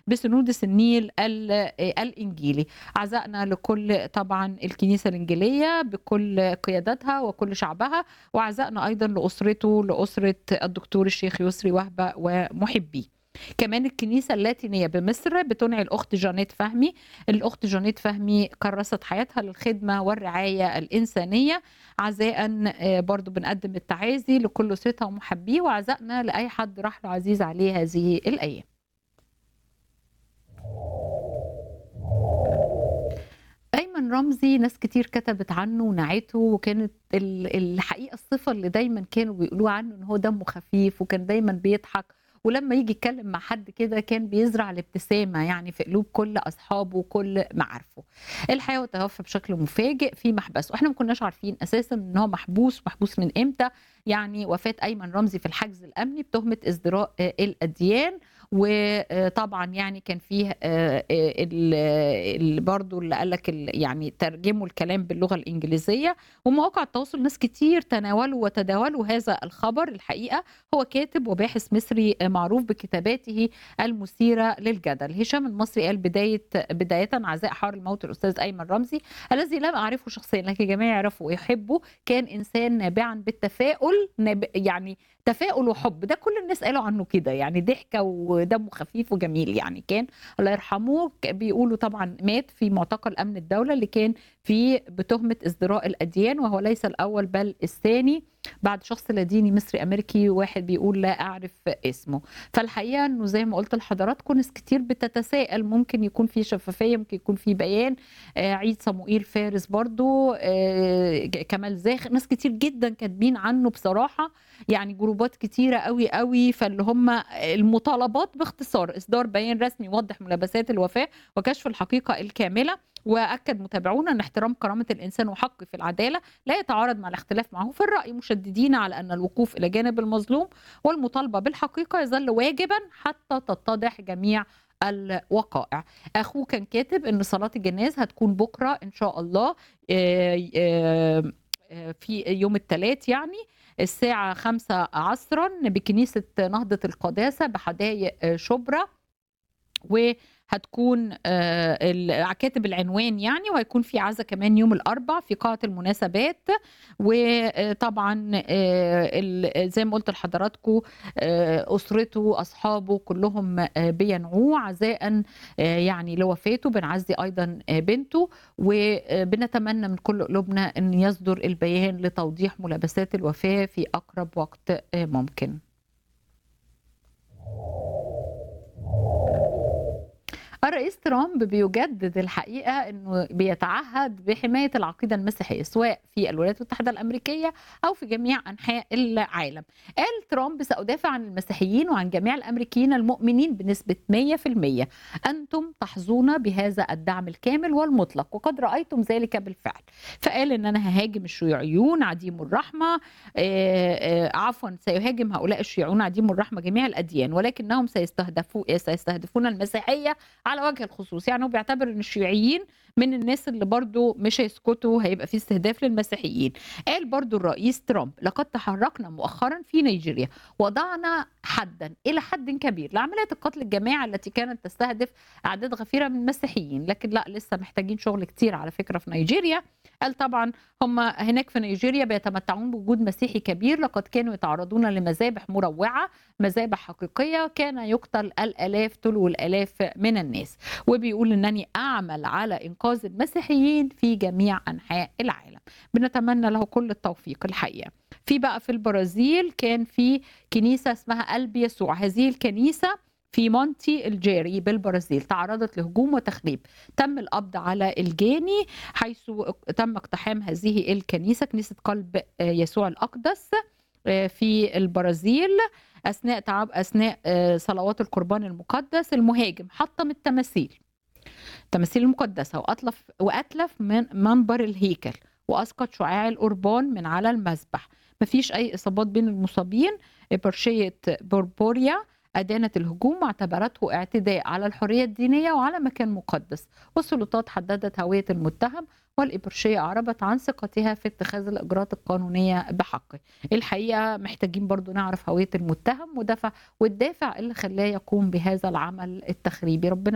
بسنودس النيل الإنجيلي عزائنا لكل طبعا الكنيسة الإنجيلية بكل قيادتها وكل شعبها وعزائنا أيضا لأسرته لأسرة الدكتور الشيخ يسري وهبة ومحبيه كمان الكنيسة اللاتينية بمصر بتنعي الأخت جانيت فهمي الأخت جانيت فهمي كرست حياتها للخدمة والرعاية الإنسانية عزاء برضو بنقدم التعازي لكل أسرتها ومحبيه وعزائنا لأي حد راح له عزيز عليه هذه الأيام أيمن رمزي ناس كتير كتبت عنه ونعته وكانت الحقيقة الصفة اللي دايما كانوا بيقولوها عنه إن هو دمه خفيف وكان دايما بيضحك ولما يجي يتكلم مع حد كده كان بيزرع الابتسامة يعني في قلوب كل أصحابه وكل معارفه الحقيقة وتوفى بشكل مفاجئ في محبسه احنا ما كناش عارفين أساسا إن هو محبوس محبوس من إمتى يعني وفاة أيمن رمزي في الحجز الأمني بتهمة ازدراء الأديان وطبعا يعني كان فيه برضه اللي قال لك يعني ترجموا الكلام باللغه الانجليزيه ومواقع التواصل ناس كتير تناولوا وتداولوا هذا الخبر الحقيقه هو كاتب وباحث مصري معروف بكتاباته المثيره للجدل هشام المصري قال بدايه بدايه عزاء حار الموت الاستاذ ايمن رمزي الذي لم اعرفه شخصيا لكن الجميع يعرفه ويحبه كان انسان نابعا بالتفاؤل يعني تفاؤل وحب ده كل الناس قالوا عنه كده يعني ضحكه ودمه خفيف وجميل يعني كان الله يرحمه بيقولوا طبعا مات في معتقل امن الدوله اللي كان فيه بتهمه ازدراء الاديان وهو ليس الاول بل الثاني بعد شخص لاديني مصري امريكي واحد بيقول لا اعرف اسمه فالحقيقه انه زي ما قلت لحضراتكم ناس كتير بتتساءل ممكن يكون في شفافيه ممكن يكون في بيان آه عيد صموئيل فارس برضو آه كمال زاخر ناس كتير جدا كاتبين عنه بصراحه يعني جروبات كتيره قوي قوي فاللي هم المطالبات باختصار اصدار بيان رسمي يوضح ملابسات الوفاه وكشف الحقيقه الكامله واكد متابعونا ان احترام كرامه الانسان وحقه في العداله لا يتعارض مع الاختلاف معه في الراي مشددين على ان الوقوف الى جانب المظلوم والمطالبه بالحقيقه يظل واجبا حتى تتضح جميع الوقائع اخوه كان كاتب ان صلاه الجناز هتكون بكره ان شاء الله في يوم الثلاث يعني الساعة خمسة عصرا بكنيسة نهضة القداسة بحدائق شبرا وهتكون كاتب العنوان يعني وهيكون في عزا كمان يوم الاربع في قاعه المناسبات وطبعا زي ما قلت لحضراتكم اسرته اصحابه كلهم بينعوه عزاء يعني لوفاته بنعزي ايضا بنته وبنتمنى من كل قلوبنا ان يصدر البيان لتوضيح ملابسات الوفاه في اقرب وقت ممكن الرئيس ترامب بيجدد الحقيقه انه بيتعهد بحمايه العقيده المسيحيه سواء في الولايات المتحده الامريكيه او في جميع انحاء العالم. قال ترامب سادافع عن المسيحيين وعن جميع الامريكيين المؤمنين بنسبه 100%. انتم تحظون بهذا الدعم الكامل والمطلق وقد رايتم ذلك بالفعل. فقال ان انا ههاجم الشيوعيون عديم الرحمه عفوا سيهاجم هؤلاء الشيوعيون عديم الرحمه جميع الاديان ولكنهم سيستهدفون سيستهدفون المسيحيه على وجه الخصوص يعني هو بيعتبر ان الشيوعيين من الناس اللي برضو مش هيسكتوا هيبقى في استهداف للمسيحيين قال برضو الرئيس ترامب لقد تحركنا مؤخرا في نيجيريا وضعنا حدا الى حد كبير لعمليات القتل الجماعي التي كانت تستهدف اعداد غفيره من المسيحيين لكن لا لسه محتاجين شغل كتير على فكره في نيجيريا قال طبعا هم هناك في نيجيريا بيتمتعون بوجود مسيحي كبير لقد كانوا يتعرضون لمذابح مروعه مذابح حقيقيه كان يقتل الالاف تلو الالاف من الناس وبيقول انني اعمل على انقاذ المسيحيين في جميع انحاء العالم بنتمنى له كل التوفيق الحقيقه في بقى في البرازيل كان في كنيسه اسمها قلب يسوع هذه الكنيسه في مونتي الجيري بالبرازيل تعرضت لهجوم وتخريب تم القبض على الجاني حيث تم اقتحام هذه الكنيسة كنيسة قلب يسوع الأقدس في البرازيل أثناء تعب أثناء صلوات القربان المقدس المهاجم حطم التماثيل التماثيل المقدسة وأتلف وأتلف من منبر الهيكل وأسقط شعاع القربان من على المذبح مفيش أي إصابات بين المصابين برشية بوربوريا أدانت الهجوم واعتبرته اعتداء على الحرية الدينية وعلى مكان مقدس والسلطات حددت هوية المتهم والإبرشية أعربت عن ثقتها في اتخاذ الإجراءات القانونية بحقه الحقيقة محتاجين برضو نعرف هوية المتهم ودفع والدافع اللي خلاه يقوم بهذا العمل التخريبي ربنا